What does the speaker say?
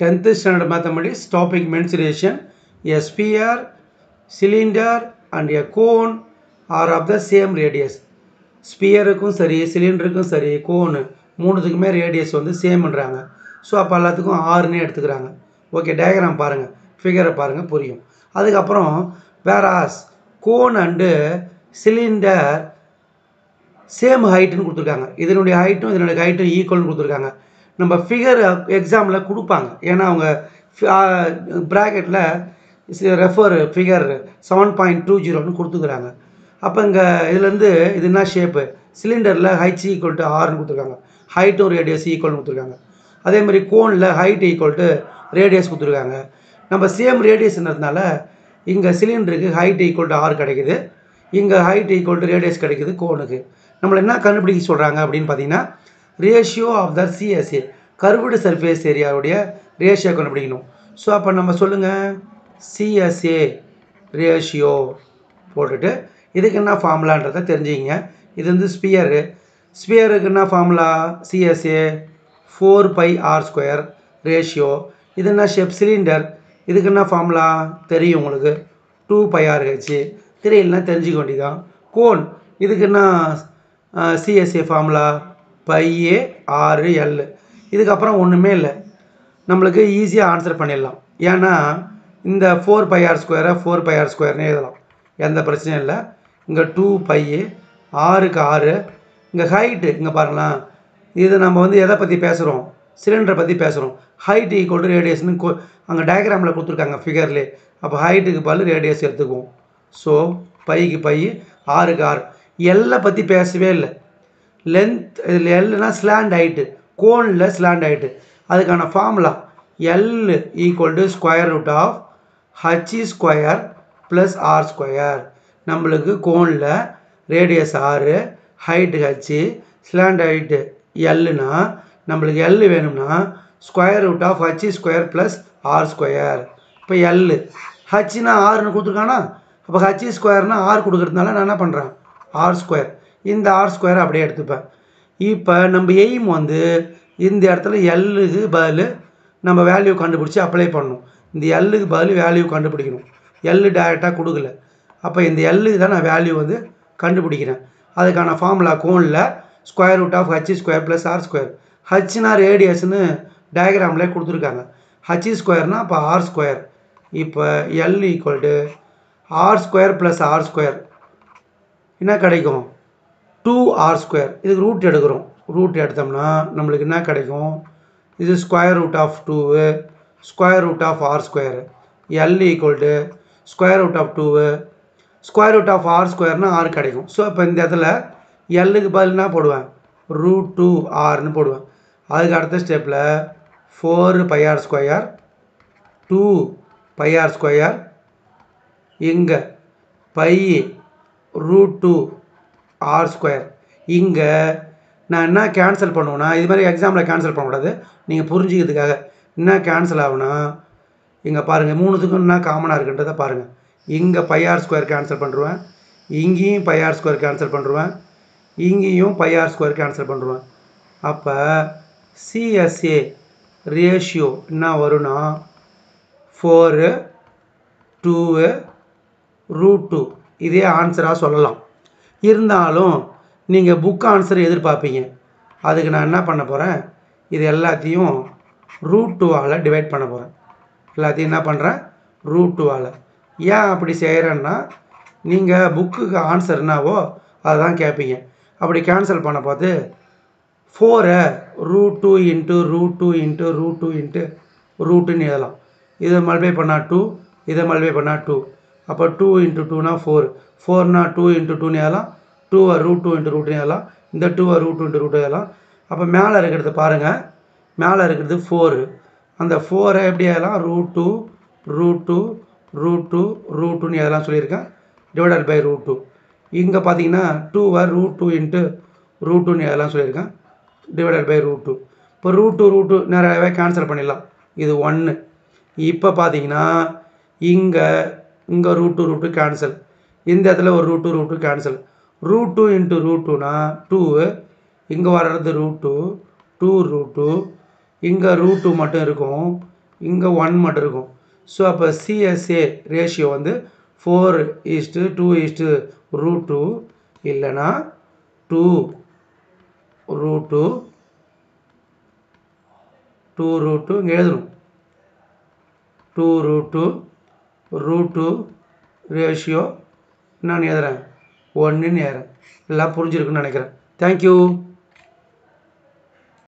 10th standard mathematics topic mensuration a sphere cylinder and a cone are of the same radius ஸ்பியருக்கும் சரி சிலிண்டருக்கும் சரி கோனு மூணுத்துக்குமே radius வந்து சேம்ன்றாங்க so அப்போ எல்லாத்துக்கும் ஆறுன்னே எடுத்துக்கிறாங்க ஓகே டயக்ராம் பாருங்கள் ஃபிகரை பாருங்கள் புரியும் அதுக்கப்புறம் வேறாஸ் கோன் அண்டு சிலிண்டர் சேம் ஹைட்டுன்னு கொடுத்துருக்காங்க இதனுடைய ஹைட்டும் இதனுடைய ஹைட்டும் ஈக்குவல்னு கொடுத்துருக்காங்க நம்ம ஃபிகர் எக்ஸாமில் கொடுப்பாங்க ஏன்னா அவங்க ப்ராக்கெட்டில் refer figure seven point two ஜீரோன்னு கொடுத்துக்கிறாங்க அப்போ இங்கே இதுலேருந்து இது என்ன ஷேப்பு சிலிண்டரில் ஹைட்ஸ் ஈக்குவல் டு ஆர்னு கொடுத்துருக்காங்க ஹைட்டும் ரேடியஸ் ஈக்குவல்னு கொடுத்துருக்காங்க அதே மாதிரி கோனில் ஹைட் ஈக்குவல் டு ரேடியஸ் கொடுத்துருக்காங்க நம்ம சேம் ரேடியஸ்ன்றதுனால இங்கே சிலிண்டருக்கு ஹைட் ஈக்குவல் டு ஆர் கிடைக்குது இங்கே ஹைட் ஈக்குவல் டு ரேடியஸ் கிடைக்குது கோனுக்கு நம்மளை என்ன கண்டுபிடிக்க சொல்கிறாங்க அப்படின்னு பார்த்தீங்கன்னா ratio of the CSA curved surface ஏரியாவுடைய ratio கண்டுபிடிக்கணும் ஸோ அப்போ நம்ம சொல்லுங்கள் சிஎஸ்ஏ ரேஷியோ போட்டுட்டு இதுக்கு என்ன ஃபார்முலான்றதை தெரிஞ்சுக்கிங்க இது வந்து ஸ்பியரு ஸ்பியருக்கு என்ன formula CSA four pi r square ratio இது என்ன ஷேப் சிலிண்டர் இதுக்கு என்ன ஃபார்முலா தெரியும் உங்களுக்கு டூ பை ஆர் ஹெச் தெரியலனா தெரிஞ்சுக்க வேண்டியதான் கோன் இதுக்கு என்ன சிஎஸ்ஏ ஃபார்முலா பை ஏ ஆறு எல் இதுக்கப்புறம் ஒன்றுமே இல்லை நம்மளுக்கு ஈஸியாக ஆன்சர் பண்ணிடலாம் ஏன்னா இந்த ஃபோர் பை ஆர் ஸ்கொயரை ஃபோர் பை ஆர் ஸ்கொயர்னு எழுதலாம் எந்த பிரச்சனையும் இல்லை இங்கே டூ பை ஆறுக்கு ஆறு இங்கே ஹைட்டு இங்கே பாருங்களேன் இது நம்ம வந்து எதை பற்றி பேசுகிறோம் சிலிண்டரை பற்றி பேசுகிறோம் ஹைட் ஈக்குவல் டு ரேடியஸ்னு கொ அங்கே டயக்ராமில் கொடுத்துருக்காங்க ஃபிகர்லே அப்போ ஹைட்டுக்கு பதில் ரேடியஸ் எடுத்துக்குவோம் ஸோ பைக்கு பை ஆறுக்கு ஆறு எல்லை பற்றி பேசவே இல்லை லென்த் இதில் எல்லுனா ஸ்லாண்ட் ஹைட்டு கோனில் ஸ்லாண்ட் ஹைட்டு அதுக்கான formula L equal to square root of H square plus r square நம்மளுக்கு கோனில் ரேடியஸ் ஆறு ஹைட்டு ஹச்சு ஸ்லாண்ட் ஹைட்டு எல்லுனா நம்மளுக்கு எல் வேணும்னா square root of H square plus r square இப்போ எல் ஹச்னா ஆறுன்னு கொடுத்துருக்கானா அப்போ ஹச் ஸ்கொயர்னா ஆர் கொடுக்குறதுனால நான் என்ன பண்ணுறேன் ஆர் ஸ்கொயர் இந்த ஆர் ஸ்கொயர் அப்படியே எடுத்துப்பேன் இப்போ நம்ம எய்ம் வந்து இந்த இடத்துல எல்லுக்கு பதில் நம்ம வேல்யூ கண்டுபிடிச்சி அப்ளை பண்ணணும் இந்த எல்லுக்கு பதில் வேல்யூ கண்டுபிடிக்கணும் எல்லு டேரெக்டாக கொடுக்கல அப்போ இந்த எல்லுக்கு தான் நான் வேல்யூ வந்து கண்டுபிடிக்கிறேன் அதுக்கான ஃபார்முலா கோனில் square root of H square plus r square ஹச்னா ரேடியஸ்னு டயக்ராம்லேயே கொடுத்துருக்காங்க ஹச் ஸ்கொயர்னால் அப்போ ஆர் ஸ்கொயர் இப்போ L equal to r square plus r square என்ன கிடைக்கும் டூ ஆர் ஸ்கொயர் இதுக்கு ரூட் எடுக்கிறோம் ரூட் எடுத்தோம்னா நம்மளுக்கு என்ன கிடைக்கும் இது square root of two square root of r square L equal to square root of two square root of r ஸ்கொயர்னால் ஆர் கிடைக்கும் ஸோ இப்போ இந்த இடத்துல எல்லுக்கு பதில் என்ன போடுவேன் ரூட் டூ ஆர்னு போடுவேன் அதுக்கு அடுத்த ஸ்டெப்பில் four pi r square two pi r square இங்கே pi root two r square இங்கே நான் என்ன கேன்சல் பண்ணுவேன்னா இது மாதிரி எக்ஸாமில் கேன்சல் பண்ணக்கூடாது நீங்கள் புரிஞ்சுக்கிறதுக்காக என்ன கேன்சல் ஆகுனா இங்கே பாருங்கள் மூணுத்துக்கும் என்ன காமனாக இருக்குன்றதை பாருங்கள் இங்கே பையார் ஸ்கொயர் கேன்சல் பண்ணுருவேன் இங்கேயும் பையார் ஸ்கொயர் கேன்சல் பண்ணுருவேன் இங்கேயும் பையார் ஸ்கொயர் கேன்சல் பண்ணுருவேன் அப்போ சிஎஸ்ஏ ரேஷியோ என்ன வரும்னா ஃபோரு டூவு ரூட் டூ இதே ஆன்சராக சொல்லலாம் இருந்தாலும் நீங்கள் புக் ஆன்சர் எதிர்பார்ப்பீங்க அதுக்கு நான் என்ன பண்ண போகிறேன் இது எல்லாத்தையும் ரூட் டூவால் டிவைட் பண்ண போகிறேன் எல்லாத்தையும் என்ன பண்ணுறேன் ரூட் டூவால் ஏன் அப்படி செய்கிறேன்னா நீங்கள் புக்குக்கு ஆன்சர் என்னவோ அதை தான் கேட்பீங்க அப்படி கேன்சல் பண்ண பார்த்து ஃபோரை root two into root two into root two into ரூட்டுன்னு எழுதலாம் இதை மல்பை பண்ணால் டூ இதை மல்பை பண்ணால் டூ அப்போ டூ இன்ட்டு டூனா ஃபோர் ஃபோர்னா டூ இன்ட்டு டூன்னு எழுதலாம் டூவை ரூட் டூ இன்ட்டு ரூட்னு எழுதலாம் இந்த டூவை ரூட் டூ இன்ட்டு ரூட் எழுதலாம் அப்போ மேலே இருக்கிறது பாருங்கள் மேலே இருக்கிறது ஃபோரு அந்த ஃபோரை எப்படி எழுதலாம் root two root two root two root டூன்னு எழுதலாம் சொல்லியிருக்கேன் டிவைடட் பை ரூட் டூ இங்கே பார்த்தீங்கன்னா டூவை ரூட் டூ இன்ட்டு ரூட் டூன்னு எழுதலாம் சொல்லியிருக்கேன் டிவைடட் பை ரூட் டூ இப்போ ரூட் டூ ரூட் டூ நிறையவே கேன்சல் பண்ணிடலாம் இது ஒன்று இப்போ பார்த்தீங்கன்னா இங்கே இங்கே root two root two cancel இந்த இடத்துல ஒரு root two root two cancel root two into root டூனா டூ இங்கே வர்றது root two two root two இங்கே ரூட் டூ மட்டும் இருக்கும் இங்கே ஒன் மட்டும் இருக்கும் ஸோ அப்போ சிஎஸ்ஏ ரேஷியோ வந்து four is to two is to root two இல்லைன்னா two root two two root two இங்கே எழுதணும் two root two root two ratio நான் எழுதுறேன் ஒன்றுன்னு எழுதுறேன் எல்லாம் புரிஞ்சிருக்குன்னு நினைக்கிறேன் தேங்க்யூ